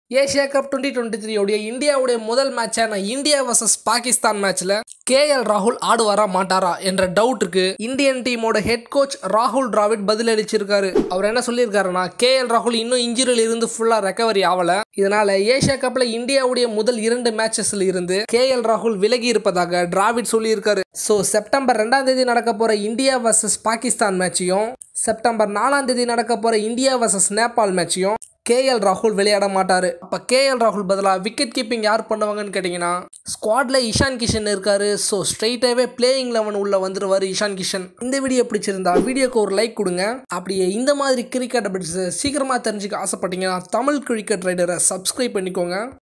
Asia cup twenty twenty த்ரீயோடைய இந்தியாவுடைய முதல் மேட்சான இந்தியா வர்சஸ் பாகிஸ்தான் மேட்ச்ல கே எல் ராகுல் ஆடுவாரா மாட்டாரா என்ற டவுட் இருக்கு இந்தியன் டீமோட ஹெட் கோச் ராகுல் டிராவிட் பதிலளிச்சிருக்காரு அவர் என்ன சொல்லியிருக்காருன்னா கே எல் ராகுல் இன்னும் இன்ஜுரியில இருந்து ஃபுல்லா ரெக்கவரி ஆகல இதனால ஏஷியா கப்ல இந்தியாவுடைய முதல் இரண்டு மேட்சஸ்ல இருந்து கே எல் ராகுல் விலகி இருப்பதாக டிராவிட் சொல்லியிருக்காரு ஸோ செப்டம்பர் ரெண்டாம் தேதி நடக்க போற இந்தியா வர்சஸ் பாகிஸ்தான் மேட்சையும் செப்டம்பர் நாலாம் தேதி நடக்க போற இந்தியா வர்சஸ் நேபாள் மேட்சையும் கேஎல் ராகுல் விளையாட மாட்டாரு அப்போ கேஎல் ராகுல் பதிலாக விக்கெட் கீப்பிங் யார் பண்ணுவாங்கன்னு கேட்டிங்கன்னா ஸ்குவாட்ல இஷான் கிஷன் இருக்காரு ஸோ ஸ்ட்ரைட்டாகவே பிளேயிங் லெவன் உள்ள வந்துருவாரு இஷான் கிஷன் இந்த வீடியோ பிடிச்சிருந்தா வீடியோக்கு ஒரு லைக் கொடுங்க அப்படியே இந்த மாதிரி கிரிக்கெட் அப்டேட்ஸ் சீக்கிரமாக தெரிஞ்சுக்க ஆசைப்பட்டீங்கன்னா தமிழ் கிரிக்கெட் ரைடரை சப்ஸ்கிரைப் பண்ணிக்கோங்க